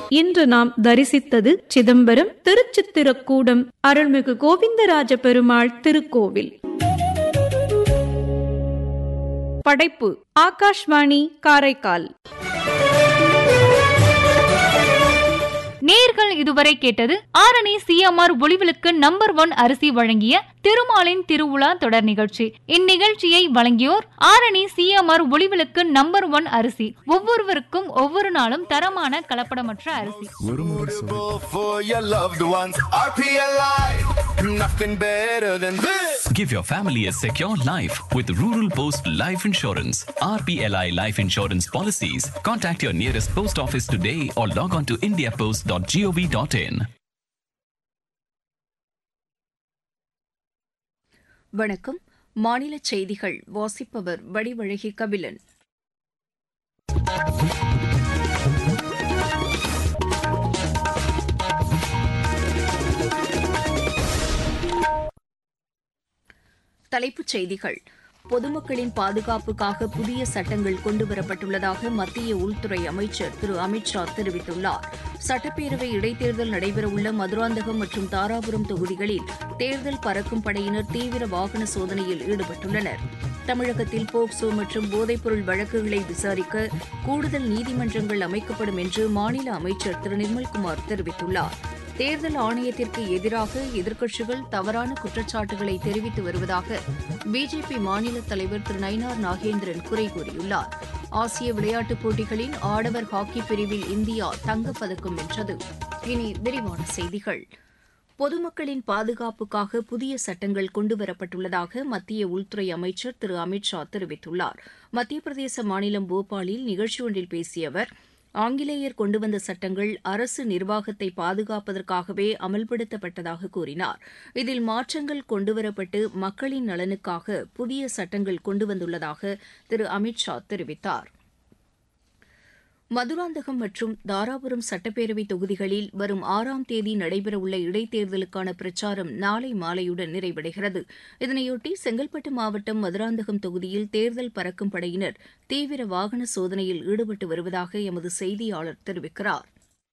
இன்று நாம் தரிசித்தது சிதம்பரம் திருச்சித்திரக்கூடம் அருள்மிகு கோவிந்தராஜ பெருமாள் திருக்கோவில் படைப்பு ஆகாஷ்வாணி காரைக்கால் நேர்கள் இதுவரை கேட்டது Arani CMR Olivilakku number one அரிசி வழங்கிய திருமாலின் திருவிழா தொடர் நிகழ்ச்சி இந்நிகழ்ச்சியை வழங்கியோர் Arani CMR Olivilakku number one அரிசி ஒவ்வொருவருக்கும் ஒவ்வொரு நாளும் தரமான கலப்படமற்ற அரிசி Affordable for your loved ones. RPLI, nothing better than this. Give your family a secure life with Rural Post Life Insurance. RPLI Life Insurance policies. Contact your nearest post office today or log on to indiapost.gov.in. வணக்கம் மாநில செய்திகள் வாசிப்பவர் வடிவழகி கபிலன் தலைப்புச் செய்திகள் பொதுமக்களின் பாதுகாப்புக்காக புதிய சட்டங்கள் கொண்டுவரப்பட்டுள்ளதாக மத்திய உள்துறை அமைச்சர் திரு அமித்ஷா தெரிவித்துள்ளார் சட்டப்பேரவை இடைத்தேர்தல் நடைபெறவுள்ள மதுராந்தகம் மற்றும் தாராபுரம் தொகுதிகளில் தேர்தல் பறக்கும் படையினர் தீவிர வாகன சோதனையில் ஈடுபட்டுள்ளனர் தமிழகத்தில் போக்சோ மற்றும் போதைப்பொருள் வழக்குகளை விசாரிக்க கூடுதல் நீதிமன்றங்கள் அமைக்கப்படும் என்று மாநில அமைச்சர் திரு நிர்மல்குமார் தெரிவித்துள்ளார் தேர்தல் ஆணையத்திற்கு எதிராக எதிர்க்கட்சிகள் தவறான குற்றச்சாட்டுகளை தெரிவித்து வருவதாக பிஜேபி மாநில தலைவர் திரு நயினார் நாகேந்திரன் குறை கூறியுள்ளார் ஆசிய விளையாட்டுப் போட்டிகளின் ஆடவர் ஹாக்கி பிரிவில் இந்தியா தங்கப்பதக்கம் வென்றது இனி விரிவான செய்திகள் பொதுமக்களின் பாதுகாப்புக்காக புதிய சட்டங்கள் கொண்டுவரப்பட்டுள்ளதாக மத்திய உள்துறை அமைச்சர் திரு அமித்ஷா தெரிவித்துள்ளார் மத்திய பிரதேச மாநிலம் போபாலில் நிகழ்ச்சி ஒன்றில் பேசிய அவர் ஆங்கிலேயர் கொண்டு வந்த சட்டங்கள் அரசு நிர்வாகத்தை பாதுகாப்பதற்காகவே அமல்படுத்தப்பட்டதாக கூறினார் இதில் மாற்றங்கள் கொண்டுவரப்பட்டு மக்களின் நலனுக்காக புதிய சட்டங்கள் கொண்டு வந்துள்ளதாக திரு அமித்ஷா தெரிவித்தார் மதுராந்தகம் மற்றும் தாராபுரம் சட்டப்பேரவை தொகுதிகளில் வரும் ஆறாம் தேதி நடைபெறவுள்ள இடைத்தேர்தலுக்கான பிரச்சாரம் நாளை மாலையுடன் நிறைவடைகிறது இதனையொட்டி செங்கல்பட்டு மாவட்டம் மதுராந்தகம் தொகுதியில் தேர்தல் பறக்கும் படையினர் தீவிர வாகன சோதனையில் ஈடுபட்டு வருவதாக எமது செய்தியாளர் தெரிவிக்கிறார்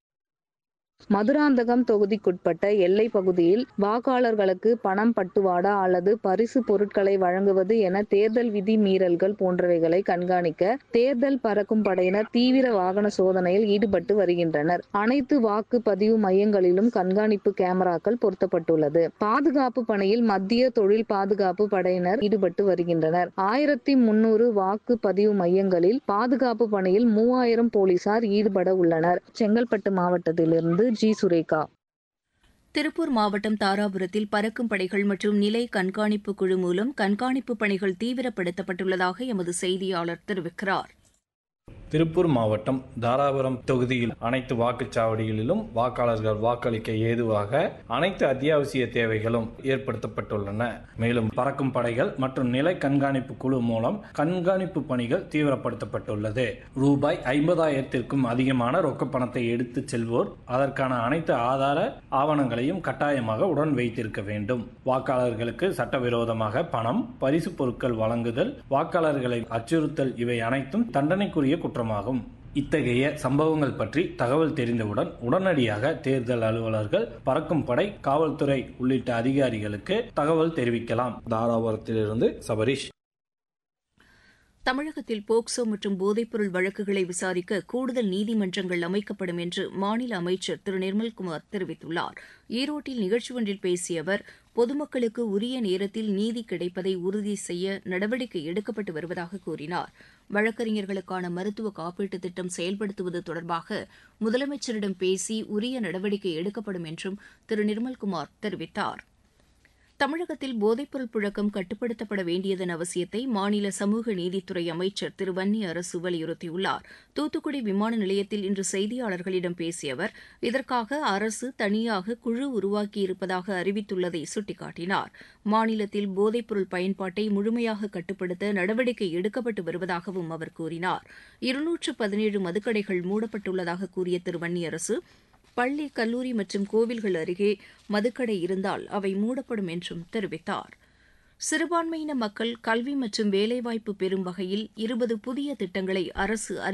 மதுராந்தகம் தொகுதிக்குட்பட்ட எல்லை பகுதியில் வாக்காளர்களுக்கு பணம் பட்டுவாடா அல்லது பரிசு பொருட்களை வழங்குவது என தேர்தல் விதி மீறல்கள் போன்றவைகளை கண்காணிக்க தேர்தல் பறக்கும் படையினர் தீவிர வாகன சோதனையில் ஈடுபட்டு வருகின்றனர் அனைத்து வாக்கு பதிவு மையங்களிலும் கண்காணிப்பு கேமராக்கள் பொருத்தப்பட்டுள்ளது பாதுகாப்பு பணியில் மத்திய தொழில் பாதுகாப்பு படையினர் ஈடுபட்டு வருகின்றனர் ஆயிரத்தி முன்னூறு வாக்கு பதிவு மையங்களில் பாதுகாப்பு பணியில் மூவாயிரம் போலீசார் ஈடுபட உள்ளனர் செங்கல்பட்டு மாவட்டத்திலிருந்து ஜி சுரேகா திருப்பூர் மாவட்டம் தாராபுரத்தில் பறக்கும் படைகள் மற்றும் நிலை கண்காணிப்பு குழு மூலம் கண்காணிப்பு பணிகள் தீவிரப்படுத்தப்பட்டுள்ளதாக எமது செய்தியாளர் தெரிவிக்கிறார் திருப்பூர் மாவட்டம் தாராபுரம் தொகுதியில் அனைத்து வாக்குச்சாவடிகளிலும் வாக்காளர்கள் வாக்களிக்க ஏதுவாக அனைத்து அத்தியாவசிய தேவைகளும் ஏற்படுத்தப்பட்டுள்ளன மேலும் பறக்கும் படைகள் மற்றும் நிலை கண்காணிப்பு குழு மூலம் கண்காணிப்பு பணிகள் தீவிரப்படுத்தப்பட்டுள்ளது ரூபாய் ஐம்பதாயிரத்திற்கும் அதிகமான ரொக்க பணத்தை எடுத்து செல்வோர் அதற்கான அனைத்து ஆதார ஆவணங்களையும் கட்டாயமாக உடன் வைத்திருக்க வேண்டும் வாக்காளர்களுக்கு சட்டவிரோதமாக பணம் பரிசு பொருட்கள் வழங்குதல் வாக்காளர்களை அச்சுறுத்தல் இவை அனைத்தும் தண்டனைக்குரிய குற்றமாகும் இத்தகைய சம்பவங்கள் பற்றி தகவல் தெரிந்தவுடன் உடனடியாக தேர்தல் அலுவலர்கள் பறக்கும் படை காவல்துறை உள்ளிட்ட அதிகாரிகளுக்கு தகவல் தெரிவிக்கலாம் தாராபுரத்திலிருந்து சபரீஷ் தமிழகத்தில் போக்சோ மற்றும் போதைப்பொருள் வழக்குகளை விசாரிக்க கூடுதல் நீதிமன்றங்கள் அமைக்கப்படும் என்று மாநில அமைச்சர் திரு நிர்மல்குமார் தெரிவித்துள்ளார் ஈரோட்டில் நிகழ்ச்சி ஒன்றில் பேசிய அவர் பொதுமக்களுக்கு உரிய நேரத்தில் நீதி கிடைப்பதை உறுதி செய்ய நடவடிக்கை எடுக்கப்பட்டு வருவதாக கூறினார் வழக்கறிஞர்களுக்கான மருத்துவ காப்பீட்டுத் திட்டம் செயல்படுத்துவது தொடர்பாக முதலமைச்சரிடம் பேசி உரிய நடவடிக்கை எடுக்கப்படும் என்றும் திரு நிர்மல்குமார் தெரிவித்தார் தமிழகத்தில் போதைப்பொருள் புழக்கம் கட்டுப்படுத்தப்பட வேண்டியதன் அவசியத்தை மாநில சமூக நீதித்துறை அமைச்சர் திரு வன்னி அரசு வலியுறுத்தியுள்ளார் தூத்துக்குடி விமான நிலையத்தில் இன்று செய்தியாளர்களிடம் பேசிய அவர் இதற்காக அரசு தனியாக குழு உருவாக்கியிருப்பதாக அறிவித்துள்ளதை சுட்டிக்காட்டினார் மாநிலத்தில் போதைப்பொருள் பயன்பாட்டை முழுமையாக கட்டுப்படுத்த நடவடிக்கை எடுக்கப்பட்டு வருவதாகவும் அவர் கூறினார் இருநூற்று பதினேழு மதுக்கடைகள் மூடப்பட்டுள்ளதாக கூறிய திரு வன்னியரசு பள்ளி கல்லூரி மற்றும் கோவில்கள் அருகே மதுக்கடை இருந்தால் அவை மூடப்படும் என்றும் தெரிவித்தார் சிறுபான்மையின மக்கள் கல்வி மற்றும் வேலைவாய்ப்பு பெறும் வகையில் இருபது புதிய திட்டங்களை அரசு